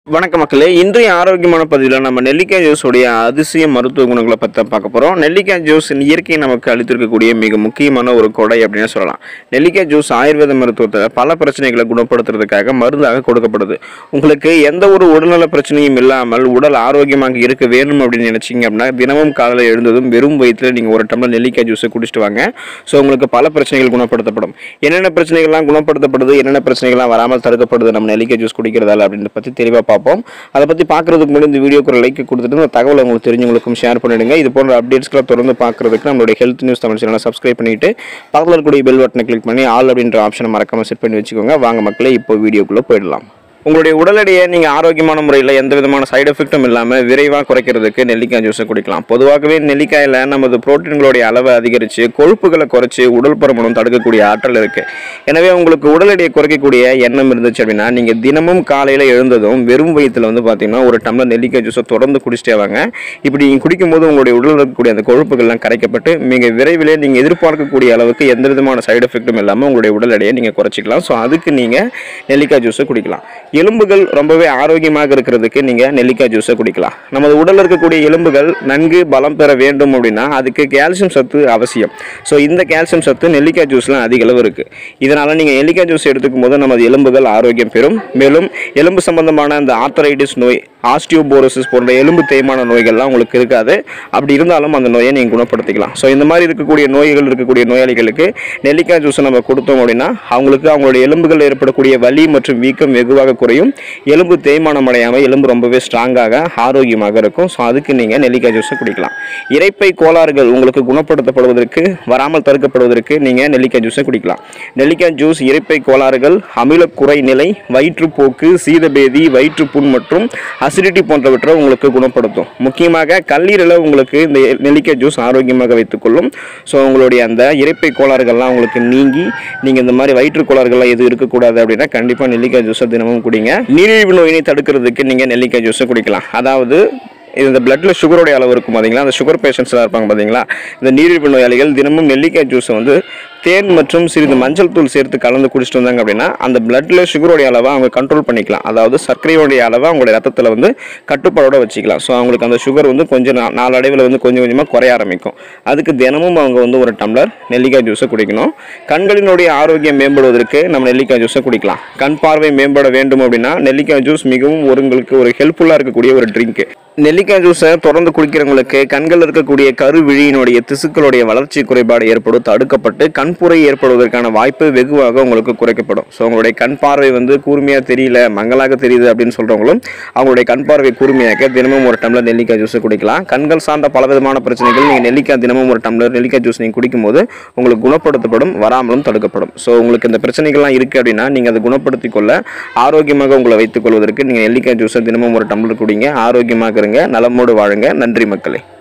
வணக்கம் மக்களே இன்றைய ஆரோக்கியமான பதிவில் நம்ம நெல்லிக்காய் ஜூஸுடைய அதிசய மருத்துவ குணங்களை பற்றி தான் பார்க்க போகிறோம் நெல்லிக்காய் ஜூஸ் இயற்கை நமக்கு அளித்திருக்கக்கூடிய மிக முக்கியமான ஒரு கொடை அப்படின்னு சொல்லலாம் நெல்லிக்காய் ஜூஸ் ஆயுர்வேத மருத்துவத்தில் பல பிரச்சனைகளை குணப்படுத்துறதுக்காக மருந்தாக கொடுக்கப்படுது உங்களுக்கு எந்த ஒரு உடல்நல பிரச்சனையும் இல்லாமல் உடல் ஆரோக்கியமாக இருக்க வேணும் அப்படின்னு நினைச்சீங்க அப்படின்னா தினமும் காலையில் எழுந்ததும் வெறும் வயிற்றில் நீங்கள் ஒரு டம்ளர் நெல்லிக்காய் ஜூஸை குடிச்சிட்டு வாங்க ஸோ உங்களுக்கு பல பிரச்சனைகள் குணப்படுத்தப்படும் என்னென்ன பிரச்சனைகள்லாம் குணப்படுத்தப்படுது என்னென்ன பிரச்சனைகள்லாம் வராமல் தடுக்கப்படுது நம்ம நெல்லிக்காய் ஜூஸ் குடிக்கிறதால அப்படின்றத பற்றி தெளிவாக பார்ப்போம் அதை பற்றி பார்க்குறதுக்கு முன்னாடி இந்த வீடியோக்கு ஒரு லைக் கொடுத்துட்டு இந்த தகவலை உங்களுக்கு தெரிஞ்சவங்களுக்கும் ஷேர் பண்ணிடுங்க இது போன்ற அப்டேட்ஸ்களை தொடர்ந்து பார்க்குறதுக்கு நம்மளுடைய ஹெல்த் நியூஸ் தமிழ் சேனலை சப்ஸ்கிரைப் பண்ணிட்டு பக்கத்தில் இருக்கக்கூடிய பெல் பட்டனை கிளிக் பண்ணி ஆல் அப்படின்ற ஆப்ஷனை மறக்காமல் செட் பண்ணி வச்சுக்கோங்க வாங்க மக்களே இப்போ வீடியோக்குள்ளே போயிடலாம் உங்களுடைய உடல் எடையை நீங்கள் ஆரோக்கியமான முறையில் எந்த விதமான சைடு எஃபெக்ட்டும் இல்லாமல் விரைவாக குறைக்கிறதுக்கு நெல்லிக்காய் ஜூஸை குடிக்கலாம் பொதுவாகவே நெல்லிக்காயில் நமது புரோட்டீன்களுடைய அளவை அதிகரித்து கொழுப்புகளை குறைச்சி உடல் பருமனும் தடுக்கக்கூடிய ஆற்றல் இருக்குது எனவே உங்களுக்கு உடல் எடையை குறைக்கக்கூடிய எண்ணம் இருந்துச்சு அப்படின்னா நீங்கள் தினமும் காலையில் எழுந்ததும் வெறும் வயிற்றில் வந்து பார்த்தீங்கன்னா ஒரு டம்ளர் நெல்லிக்காய் ஜூஸை தொடர்ந்து குடிச்சிட்டே வாங்க இப்படி நீங்கள் குடிக்கும்போது உங்களுடைய உடலில் இருக்கக்கூடிய அந்த கொழுப்புகள்லாம் கரைக்கப்பட்டு மிக விரைவிலே நீங்கள் எதிர்பார்க்கக்கூடிய அளவுக்கு எந்த விதமான சைடு எஃபெக்ட்டும் இல்லாமல் உங்களுடைய உடல் எடையை நீங்கள் குறைச்சிக்கலாம் ஸோ அதுக்கு நீங்கள் நெல்லிக்காய் ஜூஸை குடிக்கலாம் எலும்புகள் ரொம்பவே ஆரோக்கியமாக இருக்கிறதுக்கு நீங்கள் நெல்லிக்காய் ஜூஸை குடிக்கலாம் நமது உடலில் இருக்கக்கூடிய எலும்புகள் நன்கு பலம் பெற வேண்டும் அப்படின்னா அதுக்கு கால்சியம் சத்து அவசியம் ஸோ இந்த கால்சியம் சத்து நெல்லிக்காய் ஜூஸில் அதிக அளவு இருக்குது இதனால் நீங்கள் நெல்லிக்காய் ஜூஸ் எடுத்துக்கும் போது நமது எலும்புகள் ஆரோக்கியம் பெறும் மேலும் எலும்பு சம்பந்தமான அந்த ஆர்த்தரைட்டிஸ் நோய் ஆஸ்டியோபோரோசிஸ் போன்ற எலும்பு தேய்மான நோய்கள்லாம் உங்களுக்கு இருக்காது அப்படி இருந்தாலும் அந்த நோயை நீங்கள் குணப்படுத்திக்கலாம் ஸோ இந்த மாதிரி இருக்கக்கூடிய நோய்கள் இருக்கக்கூடிய நோயாளிகளுக்கு நெல்லிக்காய் ஜூஸை நம்ம கொடுத்தோம் அப்படின்னா அவங்களுக்கு அவங்களுடைய எலும்புகள் ஏற்படக்கூடிய வலி மற்றும் வீக்கம் வெகுவாக குறையும் எலும்பு தேய்மானம் அடையாமல் எலும்பு ரொம்பவே ஸ்ட்ராங்காக ஆரோக்கியமாக இருக்கும் ஸோ அதுக்கு நீங்கள் நெல்லிக்காய் ஜூஸை குடிக்கலாம் இரைப்பை கோளாறுகள் உங்களுக்கு குணப்படுத்தப்படுவதற்கு வராமல் தடுக்கப்படுவதற்கு நீங்கள் நெல்லிக்காய் ஜூஸை குடிக்கலாம் நெல்லிக்காய் ஜூஸ் இரைப்பை கோளாறுகள் அமிலக்குறை நிலை வயிற்றுப்போக்கு சீதபேதி வயிற்றுப்புண் மற்றும் அசிடிட்டி போன்றவற்றை உங்களுக்கு குணப்படுத்தும் முக்கியமாக கல்லீரலை உங்களுக்கு இந்த நெல்லிக்காய் ஜூஸ் ஆரோக்கியமாக வைத்துக்கொள்ளும் ஸோ உங்களுடைய அந்த இரைப்பை கோளாறுகள்லாம் உங்களுக்கு நீங்கி நீங்கள் இந்த மாதிரி வயிற்று கோளாறுகள்லாம் எதுவும் இருக்கக்கூடாது அப்படின்னா கண்டிப்பாக நெல்லிக்காய் ஜூஸை தினமும் குடிங்க நீரிழிவு நோயினை தடுக்கிறதுக்கு நீங்கள் நெல்லிக்காய் ஜூஸை குடிக்கலாம் அதாவது இது இந்த பிளட்ல சுகருடைய அளவு இருக்கும் பார்த்தீங்களா அந்த சுகர் பேஷண்ட்ஸ்லாம் இருப்பாங்க பார்த்தீங்களா இந்த நீரிழிவு நோயாளிகள் தினமும் நெல்லிக்காய் ஜூஸை வந்து தேன் மற்றும் சிறிது மஞ்சள் தூள் சேர்த்து கலந்து குடிச்சிட்டு வந்தாங்க அப்படின்னா அந்த பிளட்ல சுகருடைய அளவை அவங்க கண்ட்ரோல் பண்ணிக்கலாம் அதாவது சர்க்கரையோடைய அளவை அவங்களுடைய ரத்தத்தில் வந்து கட்டுப்பாடோட வச்சுக்கலாம் ஸோ அவங்களுக்கு அந்த சுகர் வந்து கொஞ்சம் நா- நாளடைவில் வந்து கொஞ்சம் கொஞ்சமாக குறைய ஆரம்பிக்கும் அதுக்கு தினமும் அவங்க வந்து ஒரு டம்ளர் நெல்லிக்காய் ஜூஸை குடிக்கணும் கண்களினுடைய ஆரோக்கியம் மேம்படுவதற்கு நம்ம நெல்லிக்காய் ஜூஸை குடிக்கலாம் கண் பார்வை மேம்பட வேண்டும் அப்படின்னா நெல்லிக்காய் ஜூஸ் மிகவும் ஒரு உங்களுக்கு ஒரு ஹெல்ப்ஃபுல்லாக இருக்கக்கூடிய ஒரு ட்ரிங்க் நெல்லிக்காய் ஜூஸை தொடர்ந்து குடிக்கிறவங்களுக்கு கண்கள் இருக்கக்கூடிய கருவிழியினுடைய திசுக்களுடைய வளர்ச்சி குறைபாடு ஏற்படும் தடுக்கப்பட்டு கண்புரை ஏற்படுவதற்கான வாய்ப்பு வெகுவாக உங்களுக்கு குறைக்கப்படும் ஸோ உங்களுடைய கண் பார்வை வந்து கூர்மையாக தெரியல மங்கலாக தெரியுது அப்படின்னு சொல்கிறவங்களும் அவங்களுடைய கண் பார்வை கூர்மையாக்க தினமும் ஒரு டம்ளர் நெல்லிக்காய் ஜூஸை குடிக்கலாம் கண்கள் சார்ந்த பலவிதமான பிரச்சனைகள் நீங்கள் நெல்லிக்காய் தினமும் ஒரு டம்ளர் நெல்லிக்காய் ஜூஸ் நீங்கள் குடிக்கும்போது உங்களுக்கு குணப்படுத்தப்படும் வராமலும் தடுக்கப்படும் ஸோ உங்களுக்கு இந்த பிரச்சனைகள்லாம் இருக்குது அப்படின்னா நீங்கள் அதை குணப்படுத்திக் கொள்ள ஆரோக்கியமாக உங்களை வைத்துக் கொள்வதற்கு நீங்கள் நெல்லிக்காய் ஜூஸை தினமும் ஒரு டம்ளர் குடிங்க ஆரோக்கியமாக இருங்க நலமோடு வாழுங்க நன்றி மக்களே